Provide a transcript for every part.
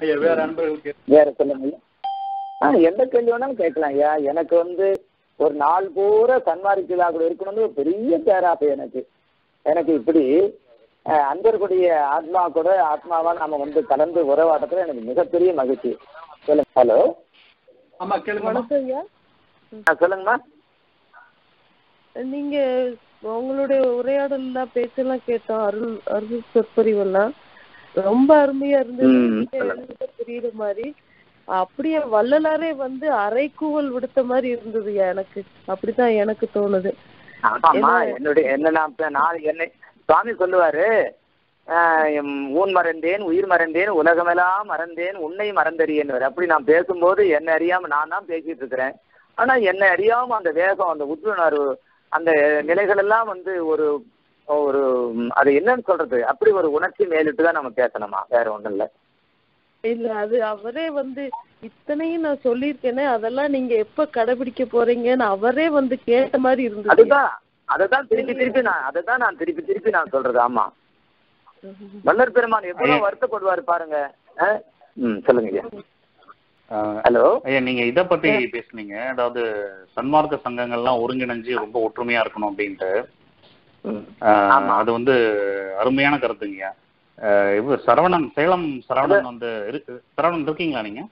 ஐயா வேற அன்பர்களுக்கு வேற சொல்லுங்க ஐயா ஆ எந்த கேள்வி வேணாலும் கேட்கலாம் ஐயா எனக்கு வந்து ஒரு நாள் பூரா சன்மார்க்க கூட இருக்கணும்னு ஒரு பெரிய பேராசை எனக்கு எனக்கு இப்படி அஹ், அன்பர்களுடைய ஆத்மா கூட ஆத்மாவா நம்ம வந்து கலந்து உறவாடுறதுல எனக்கு மிகப்பெரிய மகிழ்ச்சி சொல்லுங்க ஹலோ ஆமா கேளுங்க வணக்கம் ஐயா சொல்லுங்கம்மா நீங்க உங்களுடைய உரையாடல் தான் பேச்செல்லாம் கேட்டோம் அருள் அருள் சொற்பொழிவெல்லாம் ரொம்ப அருமையா இருந்தது ம், நீங்க சொல்லுங்க. எழுதுறது புரியுற மாதிரி அப்படியே வள்ளலாரே வந்து அரைக்கூவல் விடுத்த மாதிரி இருந்ததுயா எனக்கு அப்படிதான் எனக்கு தோணுது ஆமாம்மா என்ன- என்னுடைய என்ன நான் இப்ப நான் என்னை சுவாமி சொல்லுவாரு ஆஹ், எம் ஊன் மறந்தேன் உயிர் மறந்தேன் உலகமெல்லாம் மறந்தேன் உன்னை மறந்தறியேன் அப்படி நான் பேசும்போது என்னை அறியாம நான் தான் பேசிட்டு இருக்கிறேன் ஆனா என்னை அறியாம அந்த வேகம் அந்த உற்றுணர்வு அந்த நிலைகள் எல்லாம் வந்து ஒரு ஒரு ம், அது என்னன்னு சொல்றது அப்படி ஒரு உணர்ச்சி மேலிட்டு தான் நம்ம பேசணுமா வேற ஒண்ணும் இல்ல இல்ல அது அவரே வந்து இத்தனையும் நான் சொல்லியிருக்கேனே அதெல்லாம் நீங்க எப்ப கடைபிடிக்க போறீங்கன்னு அவரே வந்து கேட்ட மாதிரி இருந்தது அதுதான் அதுதான் திருப்பி திருப்பி நான் அதுதான் நான் திருப்பி திருப்பி நான் சொல்றது ஆமா வல்லர் பெருமான் எவ்வளவு வருத்தப்படுவாரு பாருங்க ஆ? ம் சொல்லுங்க ஐயா ஆஹ் ஹலோ ஐயா நீங்க இத பத்தி பேசுனீங்க அதாவது சன்மார்க்க சங்கங்கள்லாம் ஒருங்கிணைஞ்சு ரொம்ப ஒற்றுமையா இருக்கணும் அப்படின்ட்டு ஆஹ் ஆமா. அது வந்து அருமையான கருத்துங்கய்யா ஆஹ் இவரு சரவணன் சேலம் சரவணன் வந்து இருக்கு சரவணன் இருக்கீங்களா நீங்க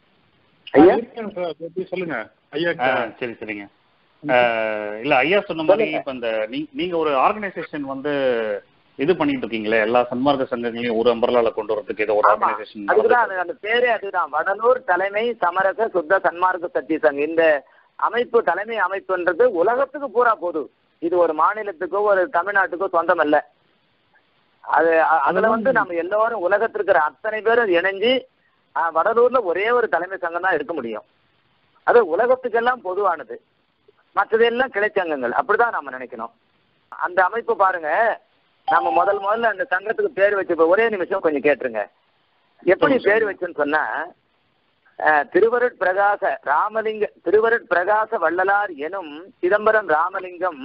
ஐயா இருக்கேன் சார் எப்படி சொல்லுங்க ஐயா ஆஹ் சரி சரிங்க ஆஹ் இல்ல ஐயா சொன்ன மாதிரி சொல்லுங்க. இப்ப இந்த நீ- நீங்க ஒரு ஆர்கனைசேஷன் வந்து இது பண்ணிட்டு இருக்கீங்களே எல்லா சன்மார்க்க சங்கங்களையும் ஒரு அம்பர்லால கொண்டு வரதுக்கு ஏதோ ஒரு ஆமா ஆர்கனைசேஷன் அதுக்குதான் அது அந்த பேரே அதுதான் வடலூர் தலைமை சமரச சுத்த சன்மார்க்க சக்தி சங்கம் இந்த அமைப்பு தலைமை அமைப்புன்றது உலகத்துக்கு பூரா போதும் இது ஒரு மாநிலத்துக்கோ ஒரு தமிழ்நாட்டுக்கோ சொந்தம் அல்ல அது அ- அதுல வந்து நம்ம எல்லாரும் உலகத்துல இருக்கிற அத்தனை பேரும் இணைஞ்சு அஹ், வடலூர்ல ஒரே ஒரு தலைமை சங்கம் தான் இருக்க முடியும் அது உலகத்துக்கெல்லாம் பொதுவானது மற்றதெல்லாம் கிளைச்சங்கங்கள் அப்படிதான் நாம நினைக்கணும் அந்த அமைப்பு பாருங்க நம்ம முதல் முதல்ல அந்த சங்கத்துக்கு பேர் வச்ச ஒரே நிமிஷம் கொஞ்சம் கேட்டுருங்க எப்படி பேர் வச்சுன்னு சொன்னா அஹ், திருவருட் பிரகாச ராமலிங்க திருவருட் பிரகாச வள்ளலார் எனும் சிதம்பரம் ராமலிங்கம்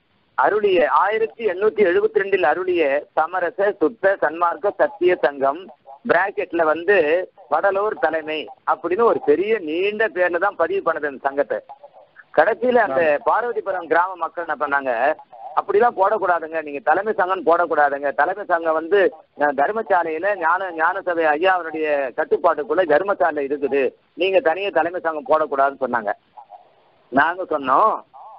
அருளிய ஆயிரத்தி எண்ணூத்தி எழுபத்தி ரெண்டில் அருளிய சமரச சுத்த சன்மார்க்க சத்திய சங்கம் பிராக்கெட்ல வந்து வடலூர் தலைமை அப்படின்னு ஒரு பெரிய நீண்ட பேர்ல தான் பதிவு பண்ணது அந்த சங்கத்தை கடைசியில அந்த பார்வதிபுரம் கிராம மக்கள் என்ன பண்ணாங்க அப்படிலாம் போடக்கூடாதுங்க நீங்க தலைமை சங்கம் போடக்கூடாதுங்க தலைமை சங்கம் வந்து அஹ், தர்மசாலையில ஞான ஞான சபை ஐயா அவருடைய கட்டுப்பாட்டுக்குள்ள தர்மசாலை இருக்குது நீங்க தனியா தலைமை சங்கம் போடக்கூடாதுன்னு சொன்னாங்க நாங்க சொன்னோம்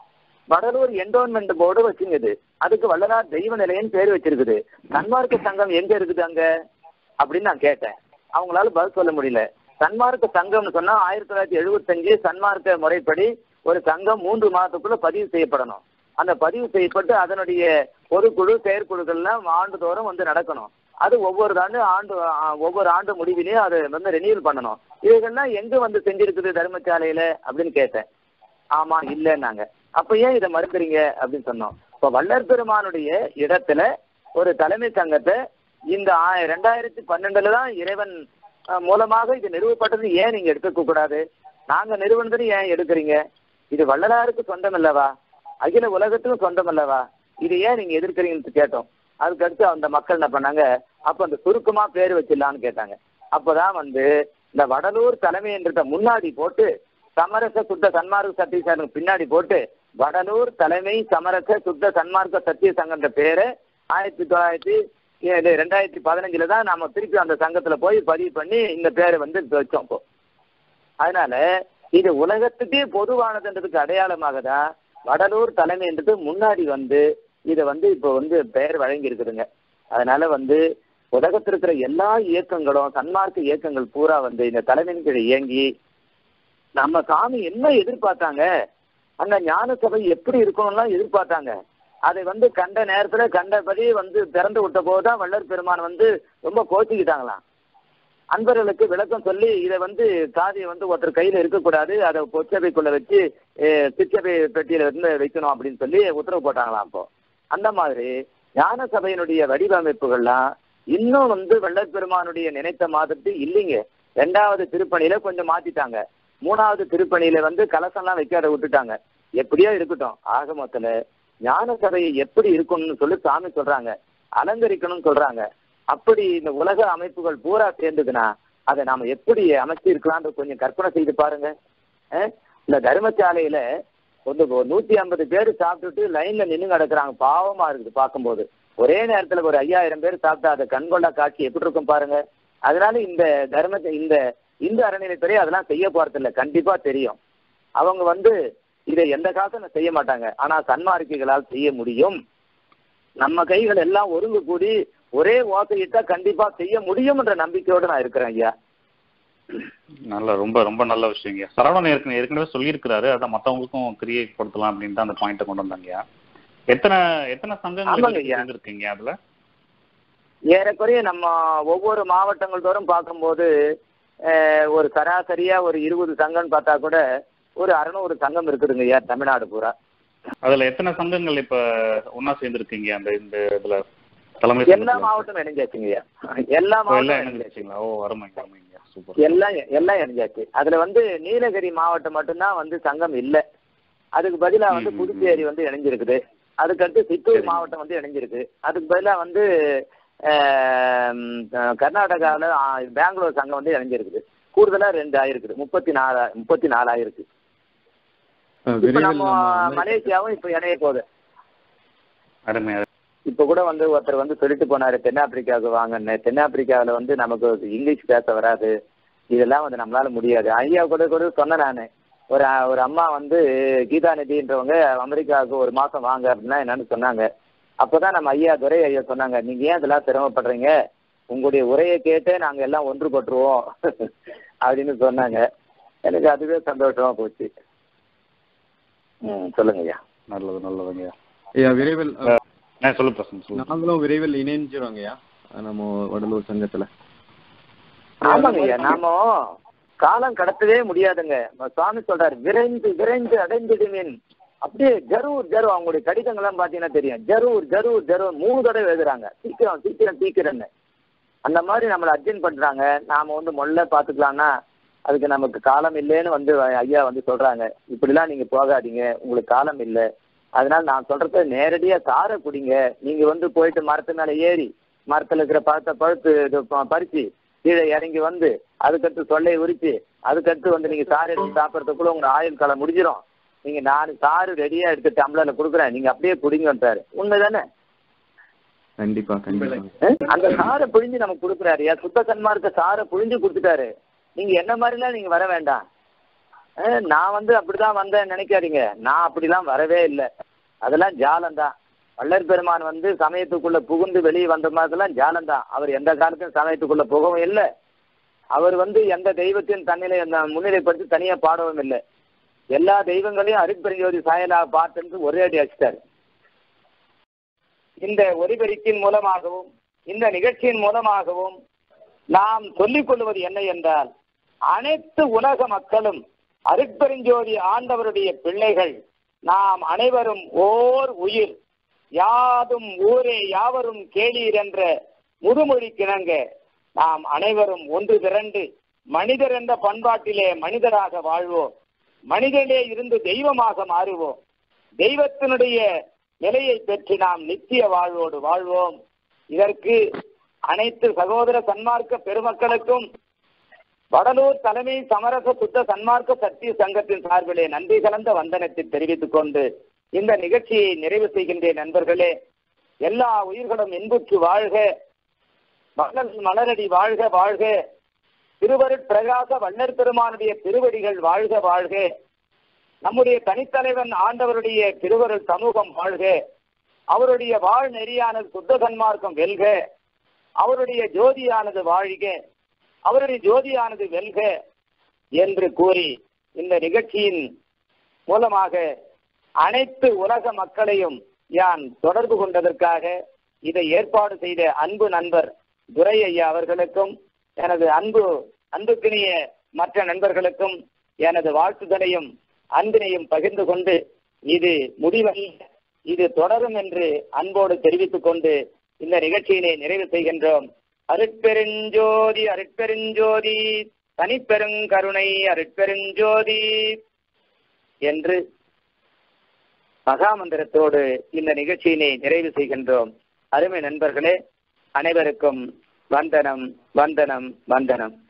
வடலூர் என்டோன்மெண்ட் போர்டு வச்சுங்குது அதுக்கு வள்ளலார் தெய்வ நிலையன்னு பேர் வச்சிருக்குது சன்மார்க்க சங்கம் எங்க இருக்குது அங்க அப்படின்னு நான் கேட்டேன் அவங்களால பதில் சொல்ல முடியல சன்மார்க்க சங்கம்னு சொன்னா ஆயிரத்தி தொள்ளாயிரத்தி எழுபத்தஞ்சு சன்மார்க்க முறைப்படி ஒரு சங்கம் மூன்று மாதத்துக்குள்ள பதிவு செய்யப்படணும் அந்த பதிவு செய்யப்பட்டு அதனுடைய பொதுக்குழு செயற்குழுக்கள்லாம் ஆண்டுதோறும் வந்து நடக்கணும் அது ஒவ்வொரு ஆண்டு ஆண்டு ஆ, ஒவ்வொரு ஆண்டு முடிவிலையும் அதை வந்து ரெனியூல் பண்ணணும் இதுகள்லாம் எங்க வந்து செஞ்சிருக்குது தர்மசாலையில அப்படின்னு கேட்டேன் ஆமா இல்லைன்னாங்க அப்ப ஏன் இதை மறுக்கிறீங்க அப்படின்னு சொன்னோம் இப்ப வள்ளல் பெருமானுடைய இடத்துல ஒரு தலைமை சங்கத்தை இந்த ஆ- ரெண்டாயிரத்தி பன்னெண்டுல தான் இறைவன் அஹ், மூலமாக இது நிறுவப்பட்டது ஏன் நீங்க எடுத்துக்க கூடாது நாங்க நிறுவனத்தை ஏன் எடுக்கிறீங்க இது வள்ளலாருக்கு சொந்தம் அல்லவா அகில உலகத்துக்கும் சொந்தம் அல்லவா இது ஏன் நீங்க எதிர்க்கிறீங்கன்னு கேட்டோம் அதுக்கு அடுத்து அந்த மக்கள் என்ன பண்ணாங்க அப்ப அந்த சுருக்கமா பேர் வச்சிடலான்னு கேட்டாங்க அப்பதான் வந்து இந்த வடலூர் தலைமைன்றத முன்னாடி போட்டு சமரச சுத்த சன்மார்க்க சத்திய சங்கம் பின்னாடி போட்டு வடலூர் தலைமை சமரச சுத்த சன்மார்க்க சத்திய சங்கன்ற பேரை ஆயிரத்தி தொள்ளாயிரத்தி இது ரெண்டாயிரத்தி பதினஞ்சுல தான் நாம திருப்பி அந்த சங்கத்துல போய் பதிவு பண்ணி இந்த பேரை வந்து வச்சோம் இப்போ அதனால இது உலகத்துக்கே பொதுவானதுன்றதுக்கு அடையாளமாக தான் வடலூர் தலைமைன்றது முன்னாடி வந்து இதை வந்து இப்போ வந்து பெயர் வழங்கி இருக்குதுங்க அதனால வந்து உலகத்தில் இருக்கிற எல்லா இயக்கங்களும் சன்மார்க்க இயக்கங்கள் பூரா வந்து இந்த தலைமையின் கீழ் இயங்கி நம்ம சாமி என்ன எதிர்பார்த்தாங்க அந்த ஞான சபை எப்படி இருக்கணும்லாம் எதிர்பார்த்தாங்க அதை வந்து கண்ட நேரத்துல கண்டபடி வந்து திறந்து விட்ட போதுதான் வள்ளல் பெருமான் வந்து ரொம்ப கோச்சிக்கிட்டாங்களாம் அன்பர்களுக்கு விளக்கம் சொல்லி இதை வந்து காதியை வந்து ஒருத்தர் கையில இருக்கக்கூடாது அதை பொச்சபைக்குள்ள வச்சு அஹ், சிற்றபை பெட்டியில இருந்து வைக்கணும் அப்படின்னு சொல்லி உத்தரவு போட்டாங்களாம் அப்போ அந்த மாதிரி ஞான சபையினுடைய வடிவமைப்புகள்லாம் இன்னும் வந்து வள்ளல் பெருமானுடைய நினைத்த மாதிரி இல்லைங்க ரெண்டாவது திருப்பணியில கொஞ்சம் மாத்திட்டாங்க மூணாவது திருப்பணியில வந்து கலசம்லாம் வைக்காத விட்டுட்டாங்க எப்படியோ இருக்கட்டும் ஆக மொத்தத்துல ஞான சபையை எப்படி இருக்கணும்னு சொல்லி சாமி சொல்றாங்க அலங்கரிக்கணும்னு சொல்றாங்க அப்படி இந்த உலக அமைப்புகள் பூரா சேர்ந்துக்குன்னா அதை நாம எப்படி அமைச்சிருக்கலாம்னு கொஞ்சம் கற்பனை செய்து பாருங்க அஹ், இந்த தர்மசாலையில வந்து ஒரு நூத்தி ஐம்பது பேர் சாப்பிட்டுட்டு லைன்ல நின்று கிடக்குறாங்க பாவமா இருக்குது பார்க்கும்போது ஒரே நேரத்துல ஒரு ஐயாயிரம் பேர் சாப்பிட்டா அதை கண்கொண்டா காட்சி எப்படி இருக்கும் பாருங்க அதனால இந்த தர்ம இந்த இந்து அறநிலைத்துறை அதெல்லாம் செய்ய போறதில்ல கண்டிப்பா தெரியும் அவங்க வந்து இதை எந்த காசும் செய்ய மாட்டாங்க ஆனா சன்மார்க்கிகளால் செய்ய முடியும் நம்ம கைகள் எல்லாம் ஒருங்கு கூடி ஒரே ஓசையிட்டா கண்டிப்பா செய்ய முடியும்ன்ற நம்பிக்கையோடு நான் இருக்கிறேன் ஐயா நல்ல ரொம்ப ரொம்ப நல்ல விஷயங்க சரவணன் ஏற்கனவே ஏற்கனவே சொல்லியிருக்கிறாரு அதை மத்தவங்களுக்கும் கிரியேட் படுத்தலாம் அப்படின்ட்டு அந்த பாயிண்ட்டை கொண்டு வந்தாங்கய்யா எத்தனை எத்தனை சங்கங்கள் ஆமாங்க ஐயா. இருந்திருக்கீங்க அதுல ஏறக்குறைய நம்ம ஒவ்வொரு மாவட்டங்கள் தோறும் பார்க்கும்போது அஹ், ஒரு சராசரியா ஒரு இருபது சங்கம்னு பார்த்தா கூட ஒரு அறுநூறு சங்கம் இருக்குதுங்க ஐயா தமிழ்நாடு பூரா அதுல எத்தனை சங்கங்கள் இப்ப ஒன்னா சேர்ந்திருக்கீங்க அந்த இந்த இதுல தலைமை எல்லா சங்கத்துல? மாவட்டமும் இணைஞ்சாச்சுங்க ஐயா எல்லா ஓ, எல்லாம் மாவட்டமும் இணைஞ்சாச்சு இணைஞ்சிருச்சுங்களா ஓ அருமைங்க அருமைங்க சூப்பர் எல்லாம் எல்லாம் இணைஞ்சாச்சு அதுல வந்து நீலகிரி மாவட்டம் மட்டும்தான் வந்து சங்கம் இல்ல அதுக்கு பதிலா வந்து ம், ம், புதுச்சேரி வந்து இணைஞ்சிருக்குது அதுக்கடுத்து சித்தூர் சரிங்க. மாவட்டம் வந்து இணைஞ்சிருக்கு அதுக்கு பதிலா வந்து ஆம், கர்நாடகாவில் பெங்களூர் சங்கம் வந்து இணைஞ்சிருக்குது கூடுதலா ரெண்டு ஆயிருக்குது முப்பத்தி நாலா முப்பத்தி நாலாயிருக்கு அஹ் இப்ப விரைவில் நம்ம நம்ம மலேசியாவும் இப்ப இணைய போகுது அருமை அருமை. இப்ப கூட வந்து ஒருத்தர் வந்து சொல்லிட்டு போனாரு தென்னாப்பிரிக்காவுக்கு வாங்கன்னு தென்னாப்பிரிக்காவுல வந்து நமக்கு இங்கிலீஷ் பேச வராது இதெல்லாம் வந்து நம்மளால முடியாது ஐயா கூட கூட சொன்னேன் நானு ஒரு ஒரு அம்மா வந்து கீதா நிதின்றவங்க அமெரிக்காவுக்கு ஒரு மாசம் வாங்க அப்படின்னா என்னன்னு சொன்னாங்க அப்பதான் நம்ம ஐயா துரை ஐயா சொன்னாங்க நீங்க ஏன் இதெல்லாம் சிரமப்படுறீங்க உங்களுடைய உரையை கேட்டே நாங்க எல்லாம் ஒன்றுபட்டுருவோம் அப்படின்னு சொன்னாங்க எனக்கு அதுவே சந்தோஷமா போச்சு ம் சொல்லுங்க ஐயா நல்லது நல்லதுங்கய்யா ஐயா விரைவில் அஹ், நான் சொல்லு பிரசன் சொல்லு நாங்களும் விரைவில் இணைஞ்சிருவோங்க ஐயா நம்ம வடலூர் சங்கத்துல ஆமாங்க ஐயா நாம காலம் கடத்தவே முடியாதுங்க சுவாமி சொல்றாரு விரைந்து விரைந்து அடைந்திடுவேன் அப்படியே ஜரூர் ஜரூர் அவங்களுடைய கடிதங்கள்லாம் பாத்தீங்கன்னா தெரியும் ஜரூர் ஜரூர் ஜரூர் மூணு தடவை எழுதுறாங்க சீக்கிரம் சீக்கிரம் சீக்கிரம்னு அந்த மாதிரி நம்மளை அர்ஜென்ட் பண்றாங்க நாம வந்து மொல்ல பாத்துக்கலாம்னா அதுக்கு நமக்கு காலம் இல்லைன்னு வந்து ஐயா வந்து சொல்றாங்க இப்படிலாம் நீங்க போகாதீங்க உங்களுக்கு காலம் இல்லை அதனால நான் சொல்றத நேரடியா சாரை குடிங்க நீங்க வந்து போயிட்டு மரத்து மேல ஏறி மரத்துல இருக்கிற பழத்தை பழுத்து இது ப- பறிச்சு கீழே இறங்கி வந்து அதுக்கடுத்து சொல்லை உரிச்சு அதுக்கடுத்து வந்து நீங்க சாறு எடுத்து சாப்பிட்றதுக்குள்ள உங்க ஆயுள் காலம் முடிஞ்சிரும் நீங்க நான் சாறு ரெடியா எடுத்து டம்ளர்ல கொடுக்குறேன் நீங்க அப்படியே குடிங்கன்றாரு உண்மைதானே கண்டிப்பா கண்டிப்பா அஹ்? அந்த சாரை புழிஞ்சு நமக்கு கொடுக்குறாரு யா சுத்த சன்மார்க்க சாரை புழிஞ்சு கொடுத்துட்டாரு நீங்க என்ன மாதிரிலாம் நீங்க வர வேண்டாம் அஹ், நான் வந்து அப்படிதான் வந்தேன் நினைக்காதீங்க நான் அப்படிலாம் வரவே இல்லை அதெல்லாம் ஜாலம்தான் வள்ளல் பெருமான் வந்து சமயத்துக்குள்ள புகுந்து வெளியே வந்த மாதிரிலாம் ஜாலம்தான் அவர் எந்த காலத்தையும் சமயத்துக்குள்ள புகவும் இல்லை அவர் வந்து எந்த தெய்வத்தையும் தன்னிலை அந்த முன்னிலைப்படுத்தி தனியா பாடவும் இல்லை எல்லா தெய்வங்களையும் அருட்பெருஞ்சோதி சாயலாக பார்த்து ஒரே அடி அடிச்சிட்டாரு இந்த ஒலிபெருக்கின் மூலமாகவும் இந்த நிகழ்ச்சியின் மூலமாகவும் நாம் சொல்லிக் கொள்வது என்ன என்றால் அனைத்து உலக மக்களும் அருட்பெருஞ்சோதி ஆண்டவருடைய பிள்ளைகள் நாம் அனைவரும் ஓர் உயிர் யாதும் ஊரே யாவரும் கேளீர் என்ற முதுமொழி கிணங்க நாம் அனைவரும் ஒன்று திரண்டு மனிதர் என்ற பண்பாட்டிலே மனிதராக வாழ்வோம் மனிதனே இருந்து தெய்வமாக மாறுவோம் தெய்வத்தினுடைய நிலையை பெற்று நாம் நித்திய வாழ்வோடு வாழ்வோம் இதற்கு அனைத்து சகோதர சன்மார்க்க பெருமக்களுக்கும் வடலூர் தலைமை சமரச சுத்த சன்மார்க்க சத்திய சங்கத்தின் சார்பிலே நன்றி கலந்த வந்தனத்தை தெரிவித்துக் கொண்டு இந்த நிகழ்ச்சியை நிறைவு செய்கின்றேன் நண்பர்களே எல்லா உயிர்களும் இன்புற்று வாழ்க மலர் மலரடி வாழ்க வாழ்க திருவருட் பிரகாச வள்ளற் பெருமானுடைய திருவடிகள் வாழ்க வாழ்க நம்முடைய தனித்தலைவன் ஆண்டவருடைய திருவருள் சமூகம் வாழ்க அவருடைய வாழ் நெறியானது சுத்த சன்மார்க்கம் வெல்க அவருடைய ஜோதியானது வாழ்க அவருடைய ஜோதியானது வெல்க என்று கூறி இந்த நிகழ்ச்சியின் மூலமாக அனைத்து உலக மக்களையும் யான் தொடர்பு கொண்டதற்காக இதை ஏற்பாடு செய்த அன்பு நண்பர் துரை ஐயா அவர்களுக்கும் எனது அன்பு அன்புக்கினிய மற்ற நண்பர்களுக்கும் எனது வாழ்த்துதலையும் அன்பினையும் பகிர்ந்து கொண்டு இது முடிவல்ல இது தொடரும் என்று அன்போடு தெரிவித்துக் கொண்டு இந்த நிகழ்ச்சியினை நிறைவு செய்கின்றோம் அருட்பெருஞ்சோதி அருட்பெருஞ்சோதி தனிப்பெருங்கருணை அருட்பெருஞ்சோதி என்று மகாமந்திரத்தோடு இந்த நிகழ்ச்சியினை நிறைவு செய்கின்றோம் அருமை நண்பர்களே அனைவருக்கும் வந்தனம் வந்தனம் வந்தனம்